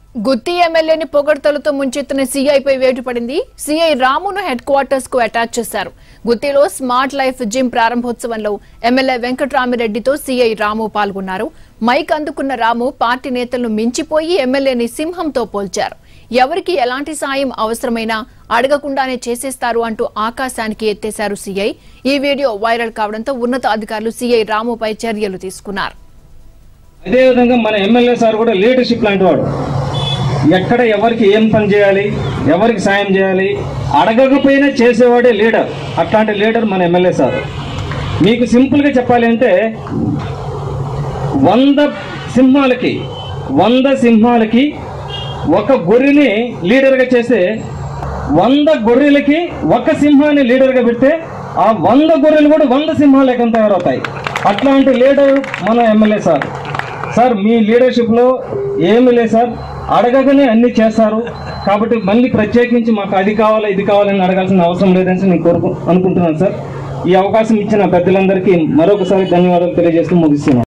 గుత్తి ఎమ్మెల్యేని పొగడ్తలతో ముంచెత్తిన సీఐపై వేటు పడింది సీఐ రామును హెడ్ క్వార్టర్స్ కు అటాచ్ చేశారు గుత్తిలో స్మార్ట్ లైఫ్ జిమ్ ప్రారంభోత్సవంలో ఎమ్మెల్యే వెంకట్రామిరెడ్డితో సీఐ రాము పాల్గొన్నారు మైక్ అందుకున్న రాము పార్టీ నేతలను మించిపోయి ఎమ్మెల్యేని సింహంతో పోల్చారు ఎవరికి ఎలాంటి సాయం అవసరమైనా అడగకుండానే చేసేస్తారు అంటూ ఆకాశానికి ఎత్తేశారు సీఐ ఈ వీడియో వైరల్ కావడంతో ఉన్నత అధికారులు సీఐ రాముపై చర్యలు తీసుకున్నారు అదేవిధంగా మన ఎమ్మెల్యే సార్ కూడా లీడర్షిప్ లాంటి వాడు ఎక్కడ ఎవరికి ఏం పని చేయాలి ఎవరికి సాయం చేయాలి అడగకపోయినా చేసేవాడే లీడర్ అట్లాంటి లీడర్ మన ఎమ్మెల్యే సార్ మీకు సింపుల్గా చెప్పాలి అంటే వంద సింహాలకి వంద సింహాలకి ఒక గొర్రెని లీడర్గా చేస్తే వంద గొర్రెలకి ఒక సింహాన్ని లీడర్గా పెడితే ఆ వంద గొర్రెలు కూడా వంద సింహాలు ఎక్కడ తయారవుతాయి అట్లాంటి లీడర్ మన ఎమ్మెల్యే సార్ సార్ మీ లీడర్షిప్లో ఏమీ లేదు సార్ అడగగానే అన్ని చేస్తారు కాబట్టి మళ్ళీ ప్రత్యేకించి మాకు అది కావాలా ఇది కావాలని అడగాల్సిన అవసరం లేదని నేను కోరుకు అనుకుంటున్నాను సార్ ఈ అవకాశం ఇచ్చిన పెద్దలందరికీ మరొకసారి ధన్యవాదాలు తెలియజేస్తూ ముగిస్తున్నాను